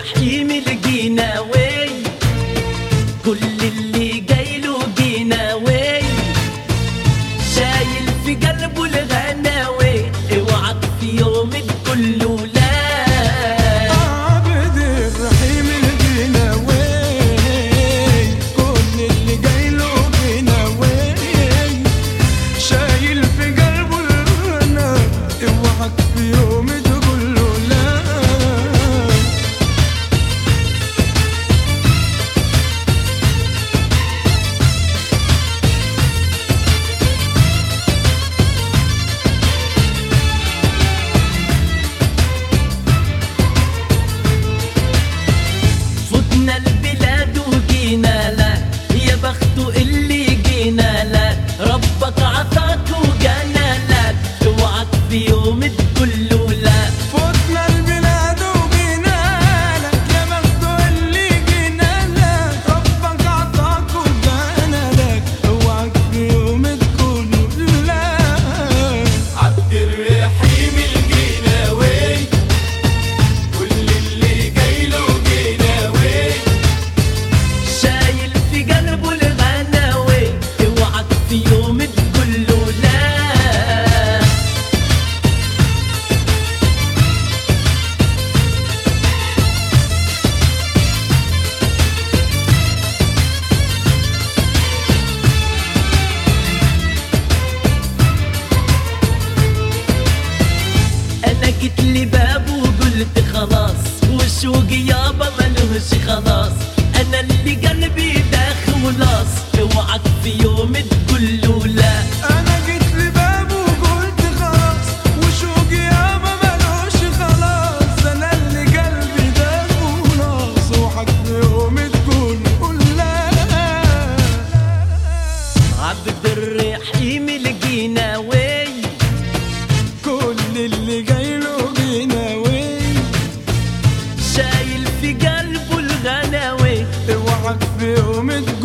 الرحيم الجناوي كل اللي جاي له جناوي شايل في قلبه الغناوي اوعك في يوم تقول له لا عبد الرحيم الجناوي كل اللي جاي له جناوي شايل في قلبه الغنى اوعك في يوم تقول له لا فتنا البلاد وجينا لك يا بخته اللي جينا لك ربك عطاك وجانا لك اوعك في يوم تقول له لا فتنا البلاد وجينا لك يا مخدو اللي جينا لك ربك عطاك وجانا لك اوعك في يوم تكون لا عبد الرحيم الجناوي كل اللي جاي له جناوي شايل في قلبه الغناوي اوعك في يوم تقول له لا انا جيت لبابه وقلت خلاص وشوقي يابا ملوش خلاص انا اللي قلبي داخل ولاص اوعك في يوم تقول له لا انا جيت لبابه وقلت خلاص وشوقي يابا ملوش خلاص انا اللي قلبي ده خلاص اوعك في يوم تكون قول لا عبد الرحيم الجناوي كل اللي جاي له جناوي شايل في قلبه الغناوي اوعك في يوم تقول